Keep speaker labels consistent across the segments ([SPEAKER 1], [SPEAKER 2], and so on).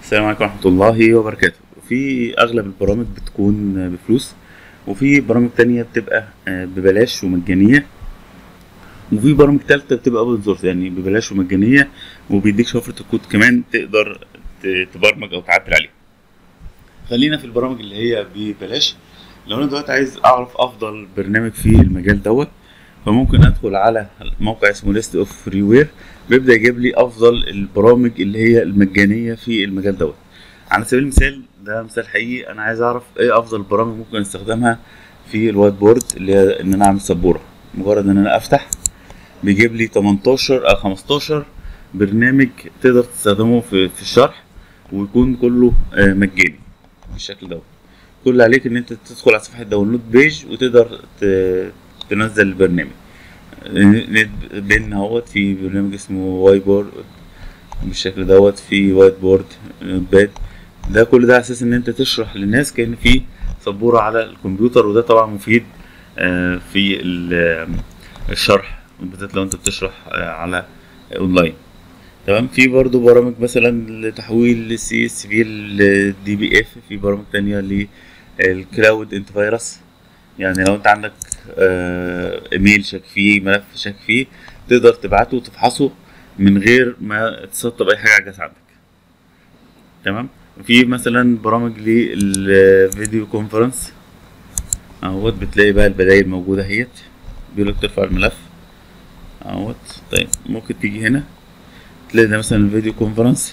[SPEAKER 1] السلام عليكم ورحمة الله وبركاته في أغلب البرامج بتكون بفلوس وفي برامج تانية بتبقى آه، ببلاش ومجانية وفي برامج تالتة بتبقى اوبن سورس يعني ببلاش ومجانية وبيديك شفرة الكود كمان تقدر ت- تبرمج أو تعدل عليها خلينا في البرامج اللي هي ببلاش لو أنا دلوقتي عايز أعرف أفضل برنامج في المجال دوت فممكن أدخل على موقع اسمه ليست اوف فري وير بيبدأ يجيب لي أفضل البرامج اللي هي المجانية في المجال دوت على سبيل المثال ده مثال حقيقي انا عايز اعرف ايه افضل برامج ممكن استخدمها في الوايت بورد اللي هي ان انا اعمل سبوره مجرد ان انا افتح بيجيب لي 18 او 15 برنامج تقدر تستخدمه في, في الشرح ويكون كله آه، مجاني بالشكل دوت كل اللي عليك ان انت تدخل على صفحه داونلود بيج وتقدر ت- تنزل البرنامج نت بين اهوت في برنامج اسمه واي بورد بالشكل دوت في وايت بورد باد ده كل ده اساس ان انت تشرح للناس كان في سبوره على الكمبيوتر وده طبعا مفيد آه، في ال- الشرح بالذات لو انت بتشرح آه، على اونلاين تمام في برضو برامج مثلا لتحويل السي اس في الدي بي اف في برامج تانية للكلاود انت فيروس يعني لو انت عندك آه، ايميل شاك فيه ملف شاك فيه تقدر تبعته وتفحصه من غير ما تسطب اي حاجه على الجهاز عندك تمام في مثلا برامج للفيديو كونفرنس اهوت بتلاقي بقى البدايل موجوده اهيت بيقول لك ترفع الملف اهوت طيب ممكن تيجي هنا تلاقي ده مثلا الفيديو كونفرنس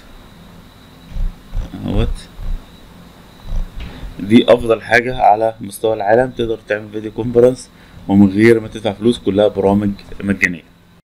[SPEAKER 1] اهوت دي افضل حاجه على مستوى العالم تقدر تعمل فيديو كونفرنس ومن غير ما تدفع فلوس كلها برامج مجانيه